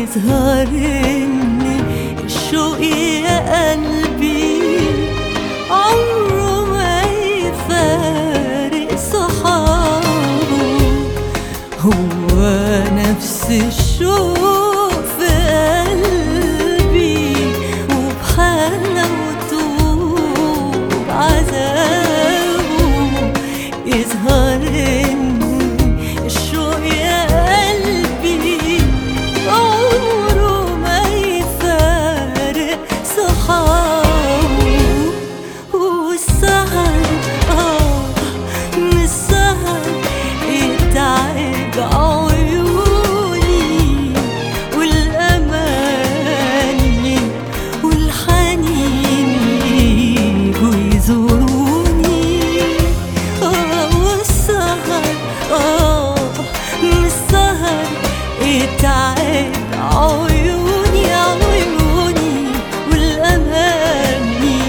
يظهر ان الشوق يا قلبي عمره ما يفارق صحابه هو نفس الشوق في قلبي وبحلاوته وبعذابه يظهر ان الشوق يا قلبي عمره ما يفارق صحابه والسهر اه من السهر يتعب عيوني والأماني والحنين يجوا يزوروني اه والسهر اه من السهر يتعب عيوني عيوني والأماني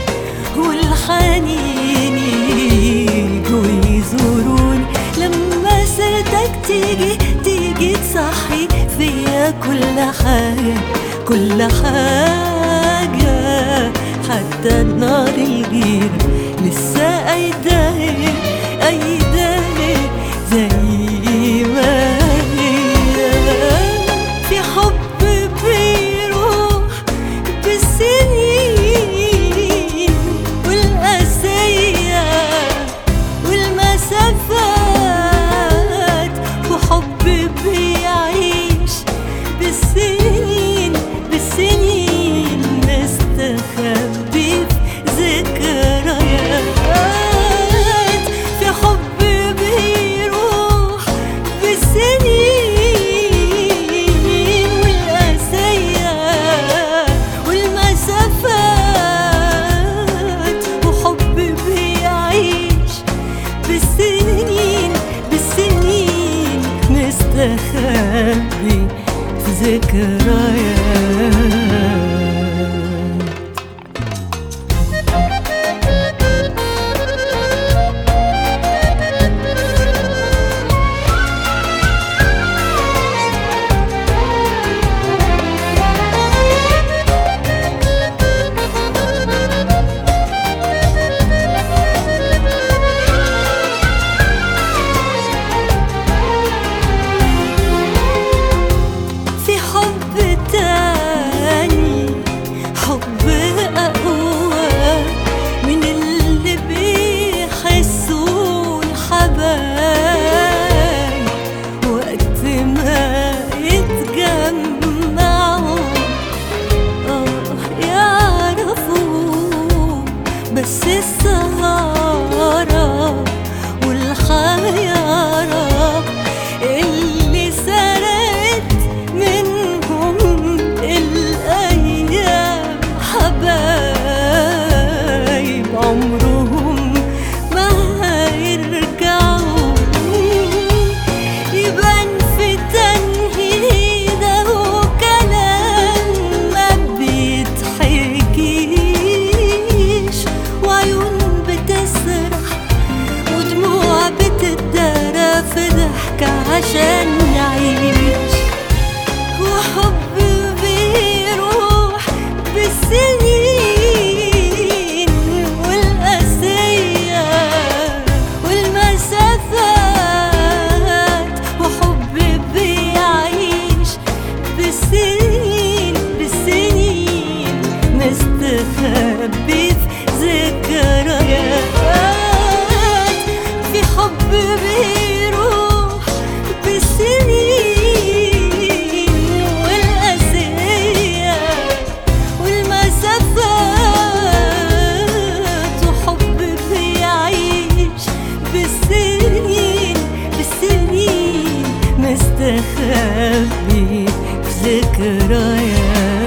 والحنين يجوا يزوروني لما سيرتك تيجي تيجي تصحي فيا كل حاجة كل حاجة حتى النار الغيرة لسه أيداي أيداي زي ما هي في حب بيروح بالسنين والقاسية والمسافات وحب بيعيش بالسنين بالسنين مستخبي في ذكريات في حب بيروح بالسنين والقاسية والمسافات وحب بيعيش بالسنين بالسنين مستخبي في ذكريات في حب تاني حب أقوى من اللي بيحسوا الحبايب وقت ما يتجمعوا آه يعرفوا بس السهرة والحيارة اللي سرقت منهم الأيام حبايب عمرهم ما هيرجعوا يبان في تنهيده وكلام ما بيتحكيش وعيون بتسرح ودموع بتتدرى في ضحكة عشان نعيش وحب بيروح بالسنين والقاسية والمسافات وحب بيعيش بالسنين بالسنين مستخبي في ذكريات في حب بيروح بالسنين والقاسية والمسافات وحب بيعيش بالسنين بالسنين مستخبي في ذكريات